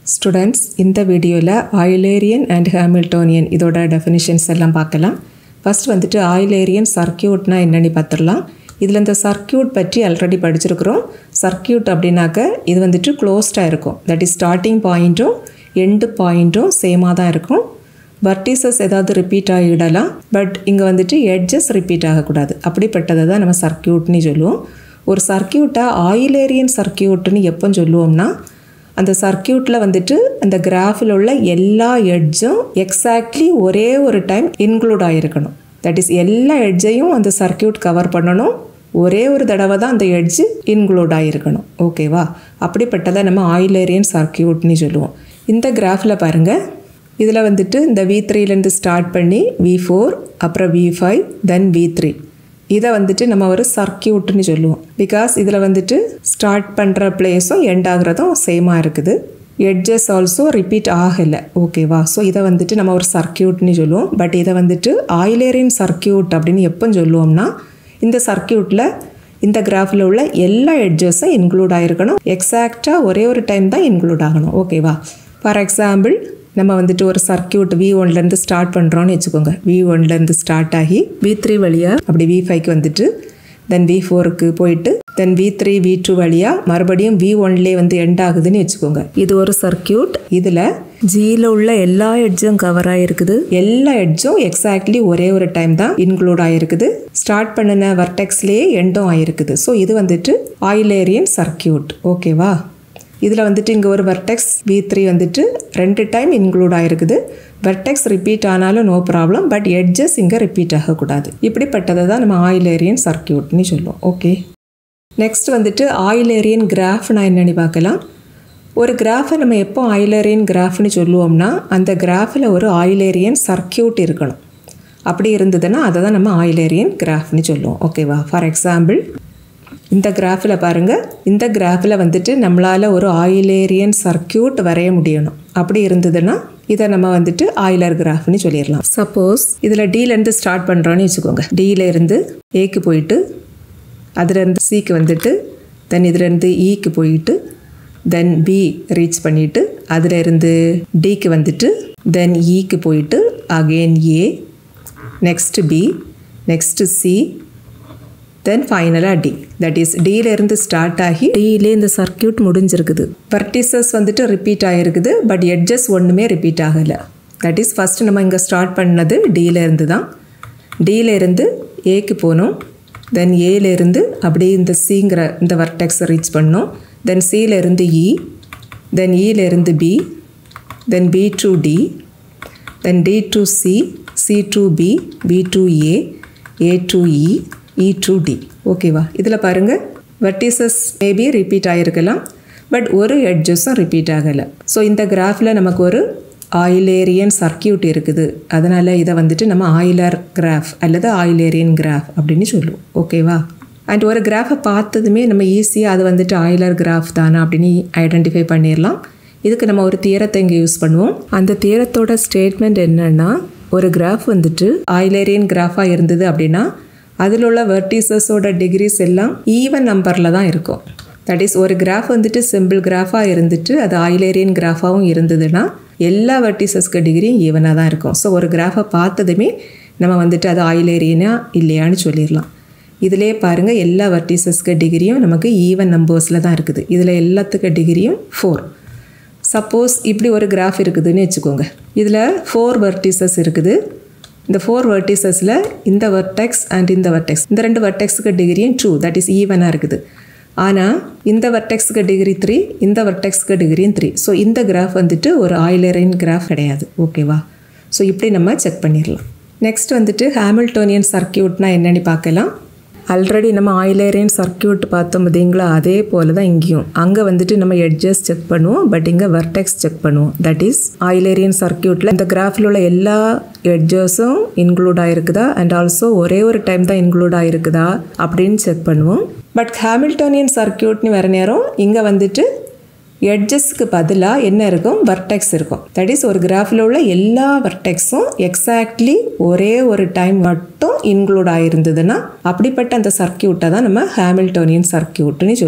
students இந்த வீடியோவில் Eulerian and Hamiltonian இதோட டெஃபினிஷன்ஸ் எல்லாம் பார்க்கலாம் ஃபர்ஸ்ட் வந்துட்டு ஆயிலேரியன் சர்க்கியூட்னா என்னன்னு பார்த்துடலாம் இதில் இந்த சர்க்கியூட் பற்றி ஆல்ரெடி படிச்சிருக்கிறோம் சர்க்கியூட் அப்படின்னாக்க இது வந்துட்டு க்ளோஸ்டாக இருக்கும் தட் இஸ் ஸ்டார்டிங் பாயிண்ட்டும் எண்டு பாயிண்ட்டும் சேமாக தான் இருக்கும் வர்டிசஸ் ஏதாவது ரிப்பீட் ஆகிடலாம் பட் இங்கே வந்துட்டு எட்ஜஸ் ரிப்பீட் ஆகக்கூடாது அப்படிப்பட்டதை தான் நம்ம சர்க்கியூட்னு சொல்லுவோம் ஒரு சர்க்கியூட்டை ஆயிலேரியன் சர்க்கியூட்னு எப்போ சொல்லுவோம்னா அந்த சர்க்கியூட்டில் வந்துட்டு அந்த கிராஃபில் உள்ள எல்லா எட்ஜும் எக்ஸாக்ட்லி ஒரே ஒரு டைம் இன்க்ளூட் ஆகிருக்கணும் தட் இஸ் எல்லா எட்ஜையும் அந்த சர்க்கியூட் கவர் பண்ணணும் ஒரே ஒரு தடவை தான் அந்த எட்ஜு இன்க்ளூட் ஆகிருக்கணும் ஓகேவா அப்படிப்பட்டதை நம்ம ஆயிலேரியன் சர்க்கியூட்னு சொல்லுவோம் இந்த கிராஃபில் பாருங்கள் இதில் வந்துட்டு இந்த வி த்ரீலேருந்து ஸ்டார்ட் பண்ணி வி ஃபோர் அப்புறம் V five then V three இதை வந்துட்டு நம்ம ஒரு சர்க்கியூட்னு சொல்லுவோம் பிகாஸ் இதில் வந்துட்டு ஸ்டார்ட் பண்ணுற பிளேஸும் எண்ட் ஆகுறதும் சேமாக இருக்குது எட்ஜஸ் ஆல்சோ ரிப்பீட் ஆகலை ஓகேவா ஸோ இதை வந்துட்டு நம்ம ஒரு சர்க்கியூட்னு சொல்லுவோம் பட் இதை வந்துட்டு ஆயிலேரியன் சர்க்கியூட் அப்படின்னு எப்போ சொல்லுவோம்னா இந்த சர்க்கியூட்டில் இந்த கிராஃபில் உள்ள எல்லா எட்ஜஸும் இன்க்ளூட் ஆகிருக்கணும் எக்ஸாக்டாக ஒரே ஒரு டைம் தான் இன்க்ளூட் ஆகணும் ஓகேவா ஃபார் எக்ஸாம்பிள் நம்ம வந்துட்டு ஒரு சர்க்கியூட் வி ஒன்லேருந்து ஸ்டார்ட் பண்ணுறோன்னு வச்சுக்கோங்க வி ஒன்லேருந்து ஸ்டார்ட் ஆகி வி த்ரீ வழியாக அப்படி வி ஃபைவ்க்கு வந்துட்டு தென் வி ஃபோருக்கு போயிட்டு then V three V two வழியாக மறுபடியும் வி ஒன்லேயே வந்து எண்ட் ஆகுதுன்னு வச்சுக்கோங்க இது ஒரு சர்க்கியூட் இதில் ஜியில் உள்ள எல்லா எட்ஜும் கவர் ஆகிருக்குது எல்லா எட்ஜும் எக்ஸாக்ட்லி ஒரே ஒரு டைம் தான் இன்க்ளூட் ஆகிருக்குது ஸ்டார்ட் பண்ணின வர்டெக்ஸ்லேயே எண்டும் ஆகிருக்குது ஸோ இது வந்துட்டு ஆயிலேரியன் சர்க்கியூட் ஓகேவா இதில் வந்துட்டு இங்கே ஒரு வெர்டெக்ஸ் வி த்ரீ வந்துட்டு ரெண்டு டைம் இன்க்ளூட் ஆகிருக்குது வெர்டெக்ஸ் ரிப்பீட் ஆனாலும் நோ ப்ராப்ளம் பட் எட்ஜஸ் இங்கே ரிப்பீட் ஆகக்கூடாது இப்படிப்பட்டதை தான் நம்ம ஆயிலேரியன் சர்க்கியூட்னு சொல்லுவோம் ஓகே நெக்ஸ்ட் வந்துட்டு ஆயிலேரியன் கிராஃப்னா என்னென்னு பார்க்கலாம் ஒரு கிராஃபை நம்ம எப்போ ஆயிலேரியன் கிராஃப்னு சொல்லுவோம்னா அந்த கிராஃபில் ஒரு ஆயிலேரியன் சர்க்கியூட் இருக்கணும் அப்படி இருந்ததுன்னா அதை தான் நம்ம ஆயிலேரியன் கிராஃப்னு சொல்லுவோம் ஓகேவா ஃபார் எக்ஸாம்பிள் இந்த கிராஃபில் பாருங்கள் இந்த கிராஃபில் வந்துட்டு நம்மளால் ஒரு ஆயிலேரியன் சர்க்கியூட் வரைய முடியணும் அப்படி இருந்ததுன்னா இதை நம்ம வந்துட்டு ஆயிலர் கிராஃப்னு சொல்லிடலாம் சப்போஸ் இதில் டீலேருந்து ஸ்டார்ட் பண்ணுறோன்னு வச்சுக்கோங்க டீலேருந்து ஏக்கு போயிட்டு அதுலேருந்து சிக்கு வந்துட்டு தென் இதுலேருந்து ஈக்கு போயிட்டு தென் பி ரீச் பண்ணிவிட்டு அதிலிருந்து டிக்கு வந்துட்டு தென் ஈக்கு போயிட்டு again A next B next C then ஃபைனலாக டி தட் இஸ் டியிலேருந்து ஸ்டார்ட் ஆகி டியிலே இந்த சர்க்கியூட் முடிஞ்சிருக்குது பர்டிசஸ் வந்துட்டு ரிப்பீட் ஆகிருக்குது பட் எட்ஜஸ் ஒன்றுமே ரிப்பீட் ஆகலை தட் இஸ் ஃபஸ்ட்டு நம்ம இங்கே ஸ்டார்ட் பண்ணது டியிலேருந்து தான் டியிலேருந்து ஏக்கு போனோம் தென் ஏலேருந்து அப்படியே இந்த சிங்கிற இந்த வர்டெக்ஸை ரீச் பண்ணோம் தென் சியிலேருந்து இ தென் இலேருந்து B then B to D then D to C C to B B to A A to E E to D ஓகேவா இதில் பாருங்கள் வெர்டிசஸ் மேபி ரிப்பீட் ஆகிருக்கலாம் பட் ஒரு எட்ஜஸும் ரிப்பீட் ஆகலை ஸோ இந்த கிராஃபில் நமக்கு ஒரு ஆயிலேரியன் சர்க்கியூட் இருக்குது அதனால் இதை வந்துட்டு நம்ம ஆயிலர் கிராஃப் அல்லது ஆயிலேரியன் கிராஃப் அப்படின்னு சொல்லுவோம் ஓகேவா அண்ட் ஒரு கிராஃபை பார்த்ததுமே நம்ம ஈஸியாக அது வந்துட்டு ஆயிலர் கிராஃப் தானே அப்படின்னு ஐடென்டிஃபை பண்ணிடலாம் இதுக்கு நம்ம ஒரு தியரத்தை இங்கே யூஸ் பண்ணுவோம் அந்த தியரத்தோட ஸ்டேட்மெண்ட் என்னன்னா ஒரு கிராஃப் வந்துட்டு ஆயிலேரியன் கிராஃபாக இருந்தது அப்படின்னா அதில் உள்ள வெர்டிசஸோட டிகிரிஸ் எல்லாம் ஈவன் நம்பரில் தான் இருக்கும் தட் இஸ் ஒரு கிராஃப் வந்துட்டு சிம்பிள் கிராஃபாக இருந்துட்டு அது ஆயிலேரியன் கிராஃபாகவும் இருந்ததுன்னா எல்லா வெர்டிசஸ்க்கு டிகிரியும் ஈவனாக தான் இருக்கும் ஸோ ஒரு கிராஃபை பார்த்ததுமே நம்ம வந்துட்டு அது ஆயிலேரியனா இல்லையான்னு சொல்லிடலாம் இதிலே பாருங்கள் எல்லா வெர்டிசஸ்க்கு டிகிரியும் நமக்கு ஈவன் நம்பர்ஸில் தான் இருக்குது இதில் எல்லாத்துக்கு டிகிரியும் ஃபோர் சப்போஸ் இப்படி ஒரு கிராஃப் இருக்குதுன்னு வச்சுக்கோங்க இதில் ஃபோர் வெர்டிசஸ் இருக்குது இந்த ஃபோர் வெர்டிசஸில் இந்த வெர்டெக்ஸ் அண்ட் இந்த வெர்டெக்ஸ் இந்த ரெண்டு வெர்டெக்ஸுக்கு டிகிரியும் டூ தட் இஸ் ஈவனாக இருக்குது ஆனால் இந்த வெர்டெக்ஸுக்கு டிகிரி த்ரீ இந்த வெர்டெக்ஸுக்கு டிகிரியும் த்ரீ ஸோ இந்த கிராஃப் வந்துட்டு ஒரு ஆயிலரின் கிராஃப் கிடையாது ஓகேவா ஸோ இப்படி நம்ம செக் பண்ணிடலாம் நெக்ஸ்ட் வந்துட்டு ஹேமில்டோனியன் சர்க்கியூட்னா என்னென்னு பார்க்கலாம் ஆல்ரெடி நம்ம ஆயிலேரியன் சர்க்கியூட் பார்த்தோம் பார்த்தீங்களா அதே போல தான் இங்கேயும் அங்கே வந்துட்டு நம்ம எட்ஜஸ் செக் பண்ணுவோம் பட் இங்கே வெர்டெக்ஸ் செக் பண்ணுவோம் தட் இஸ் ஆயிலேரியன் சர்க்கியூட்டில் இந்த கிராஃபில் உள்ள எல்லா எட்ஜஸும் இன்க்ளூட் ஆகிருக்குதா அண்ட் ஆல்சோ ஒரே ஒரு டைம் தான் இன்க்ளூட் ஆகிருக்குதா அப்படின்னு செக் பண்ணுவோம் பட் ஹேமில்டோனியன் சர்க்கியூட்னு வர நேரம் இங்கே வந்துட்டு எட்ஜஸ்க்கு பதிலாக என்ன இருக்கும் வர்டெக்ஸ் இருக்கும் தட் இஸ் ஒரு கிராஃபில் உள்ள எல்லா வர்டெக்ஸும் எக்ஸாக்ட்லி ஒரே ஒரு டைம் மட்டும் இன்க்ளூட் ஆகிருந்ததுன்னா அப்படிப்பட்ட அந்த சர்க்கியூட்டை தான் நம்ம ஹேமில்டோனியன் சர்க்கியூட்னு சொல்லுவோம்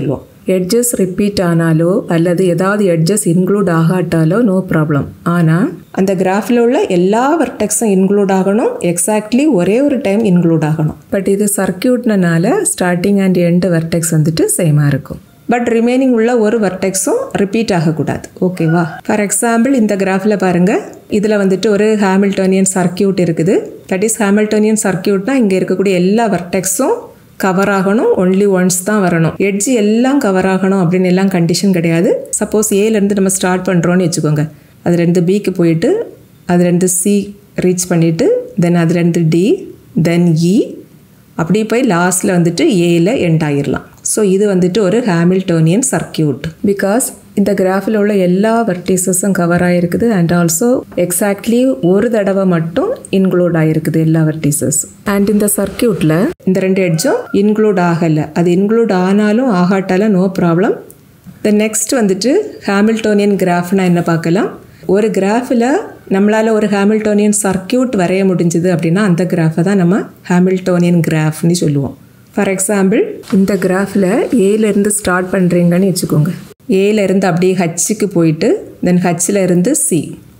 எட்ஜஸ் ரிப்பீட் ஆனாலோ அல்லது ஏதாவது எட்ஜஸ் இன்க்ளூட் ஆகாட்டாலோ நோ ப்ராப்ளம் ஆனால் அந்த கிராஃபில் உள்ள எல்லா வர்டெக்ஸும் இன்க்ளூட் ஆகணும் எக்ஸாக்ட்லி ஒரே ஒரு டைம் இன்க்ளூட் ஆகணும் பட் இது சர்க்கியூட்னால ஸ்டார்டிங் அண்ட் எண்டு வர்டெக்ஸ் வந்துட்டு சேமாக இருக்கும் பட் ரிமைனிங் உள்ள ஒரு வர்டெக்ஸும் ரிப்பீட் ஆகக்கூடாது ஓகேவா ஃபார் எக்ஸாம்பிள் இந்த கிராஃபில் பாருங்கள் இதில் வந்துட்டு ஒரு ஹாமில்டோனியன் சர்க்கியூட் இருக்குது தட் இஸ் ஹாமில்டோனியன் சர்க்கியூட்னா இங்கே இருக்கக்கூடிய எல்லா வர்டெக்ஸும் கவர் ஆகணும் ஒன்லி ஒன்ஸ் தான் வரணும் எட்ஜ் எல்லாம் கவர் ஆகணும் அப்படின்னு எல்லாம் கண்டிஷன் கிடையாது சப்போஸ் ஏலேருந்து நம்ம ஸ்டார்ட் பண்ணுறோன்னு வச்சுக்கோங்க அதுலேருந்து பிக்கு போயிட்டு அதுலேருந்து சி ரீச் பண்ணிவிட்டு தென் அதுலேருந்து டி தென் இ அப்படி போய் லாஸ்ட்டில் வந்துட்டு ஏல எண்ட் ஆகிடலாம் ஸோ இது வந்துட்டு ஒரு ஹாமில்டோனியன் சர்க்கியூட் பிகாஸ் இந்த கிராஃபில் உள்ள எல்லா வர்டிசஸும் கவர் ஆகிருக்குது அண்ட் ஆல்சோ எக்ஸாக்ட்லி ஒரு தடவை மட்டும் இன்க்ளூட் ஆகிருக்குது எல்லா வர்டிசஸ் அண்ட் இந்த சர்க்கியூட்டில் இந்த ரெண்டு எட்ஜும் இன்க்ளூட் ஆகலை அது இன்க்ளூட் ஆனாலும் ஆகாட்டாலும் நோ ப்ராப்ளம் த நெக்ஸ்ட் வந்துட்டு ஹாமில்டோனியன் கிராஃப்னா என்ன பார்க்கலாம் ஒரு கிராஃபில் நம்மளால் ஒரு ஹாமில்டோனியன் சர்க்கியூட் வரைய முடிஞ்சுது அப்படின்னா அந்த கிராஃபை தான் நம்ம ஹாமில்டோனியன் கிராஃப்னு சொல்லுவோம் ஃபார் எக்ஸாம்பிள் இந்த கிராஃபில் ஏலேருந்து ஸ்டார்ட் பண்ணுறீங்கன்னு வச்சுக்கோங்க ஏலேருந்து அப்படியே ஹச்சுக்கு போயிட்டு தென் ஹச்சில் இருந்து C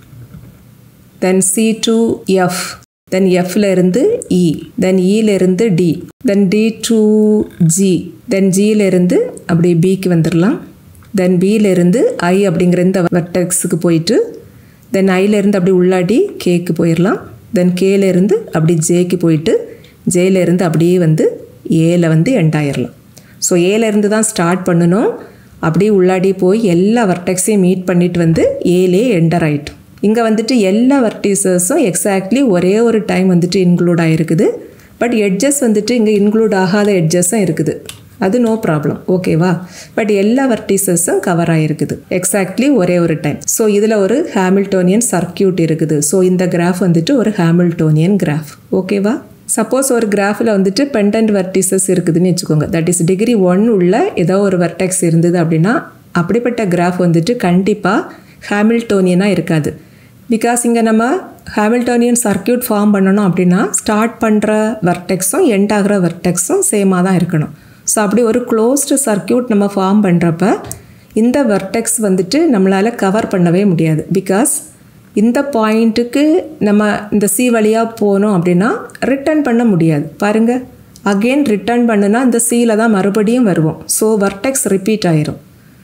then C to F then எஃப்ல இருந்து இ தென் இருந்து D then D to G then ஜியிலிருந்து அப்படியே பிக்கு வந்துடலாம் தென் பியிலிருந்து ஐ அப்படிங்கிற இந்த வர்டெக்ஸுக்கு போயிட்டு தென் ஐலேருந்து அப்படி உள்ளாடி கேக்கு போயிடலாம் தென் கேலேருந்து அப்படி ஜேக்கு போயிட்டு ஜேலேருந்து அப்படியே வந்து ஏல வந்து எண்டாயிரலாம் ஸோ ஏலேருந்து தான் ஸ்டார்ட் பண்ணணும் அப்படியே உள்ளாடி போய் எல்லா வர்டெக்ஸையும் மீட் பண்ணிட்டு வந்து ஏலே எண்டர் ஆயிட்டோம் இங்கே வந்துட்டு எல்லா வர்டிசஸும் எக்ஸாக்ட்லி ஒரே ஒரு டைம் வந்துட்டு இன்க்ளூட் ஆகிருக்குது பட் எட்ஜஸ் வந்துட்டு இங்கே இன்க்ளூட் ஆகாத எட்ஜஸும் இருக்குது அது நோ ப்ராப்ளம் ஓகேவா பட் எல்லா வர்டிசஸும் கவர் ஆகிருக்குது எக்ஸாக்ட்லி ஒரே ஒரு டைம் ஸோ இதில் ஒரு ஹாமில்டோனியன் சர்க்கியூட் இருக்குது ஸோ இந்த கிராஃப் வந்துட்டு ஒரு ஹாமில்டோனியன் கிராஃப் ஓகேவா சப்போஸ் ஒரு கிராஃபில் வந்துட்டு பெண்டன்ட் வர்டிசஸ் இருக்குதுன்னு வச்சுக்கோங்க தட் இஸ் டிகிரி ஒன் உள்ள ஏதோ ஒரு வர்டெக்ஸ் இருந்தது அப்படின்னா அப்படிப்பட்ட கிராஃப் வந்துட்டு கண்டிப்பாக ஹாமில்டோனியனாக இருக்காது பிகாஸ் இங்கே நம்ம ஹாமில்டோனியன் சர்க்கியூட் ஃபார்ம் பண்ணணும் அப்படின்னா ஸ்டார்ட் பண்ணுற வர்டெக்ஸும் எண்ட் ஆகிற வர்டெக்ஸும் சேமாக தான் இருக்கணும் ஸோ அப்படி ஒரு க்ளோஸ்டு சர்க்கியூட் நம்ம ஃபார்ம் பண்ணுறப்ப இந்த வர்டெக்ஸ் வந்துட்டு நம்மளால் கவர் பண்ணவே முடியாது பிகாஸ் இந்த பாயிண்ட்டுக்கு நம்ம இந்த சி வழியாக போனோம் அப்படின்னா ரிட்டர்ன் பண்ண முடியாது பாருங்கள் அகெயின் ரிட்டர்ன் பண்ணுனா இந்த சியில் தான் மறுபடியும் வருவோம் ஸோ வர்டெக்ஸ் ரிப்பீட் ஆயிரும்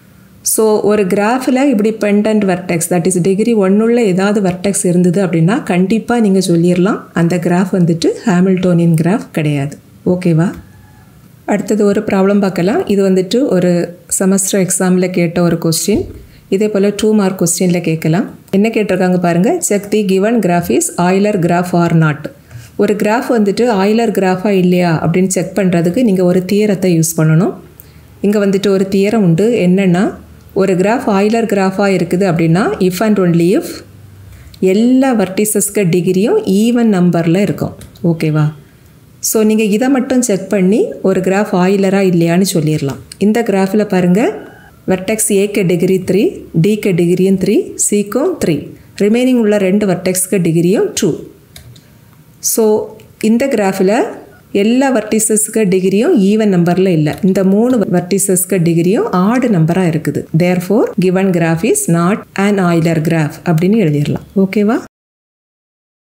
ஸோ ஒரு கிராஃபில் இப்படி pendant vertex that is degree ஒன்றுள்ள ஏதாவது வர்டெக்ஸ் இருந்தது அப்படின்னா கண்டிப்பாக நீங்கள் சொல்லிடலாம் அந்த கிராஃப் வந்துட்டு ஹாமில்டோனியன் கிராஃப் கிடையாது ஓகேவா அடுத்தது ஒரு ப்ராப்ளம் பார்க்கலாம் இது வந்துட்டு ஒரு செமஸ்டர் எக்ஸாமில் கேட்ட ஒரு கொஸ்டின் இதே போல் டூ மார்க் கொஸ்டினில் கேட்கலாம் என்ன கேட்டிருக்காங்க பாருங்கள் check the given graph is Euler graph or not ஒரு கிராஃப் வந்துட்டு ஆயிலர் கிராஃபாக இல்லையா அப்படின்னு செக் பண்ணுறதுக்கு நீங்கள் ஒரு தியரத்தை யூஸ் பண்ணணும் இங்கே வந்துட்டு ஒரு தியரம் உண்டு என்னென்னா ஒரு கிராஃப் ஆயிலர் கிராஃபாக இருக்குது அப்படின்னா இஃப் அண்ட் ஒன்லி இஃப் எல்லா வர்டிசஸ்க்கு டிகிரியும் ஈவன் நம்பரில் இருக்கும் ஓகேவா ஸோ நீங்கள் இதை மட்டும் செக் பண்ணி ஒரு கிராஃப் ஆயிலராக இல்லையான்னு சொல்லிடலாம் இந்த கிராஃபில் பாருங்கள் வர்டெக்ஸ் ஏக்கு டிகிரி த்ரீ டிக்கு டிகிரியும் த்ரீ சிக்கும் த்ரீ ரிமைனிங் உள்ள ரெண்டு வர்டெக்ஸ்க்கு டிகிரியும் டூ ஸோ இந்த கிராஃபில் எல்லா வர்டிசஸ்க்கு டிகிரியும் ஈவன் நம்பரில் இல்லை இந்த மூணு வர்டிசஸ்க்கு டிகிரியும் ஆடு நம்பராக இருக்குது therefore given graph is not an Euler graph அப்படின்னு எழுதிடலாம் ஓகேவா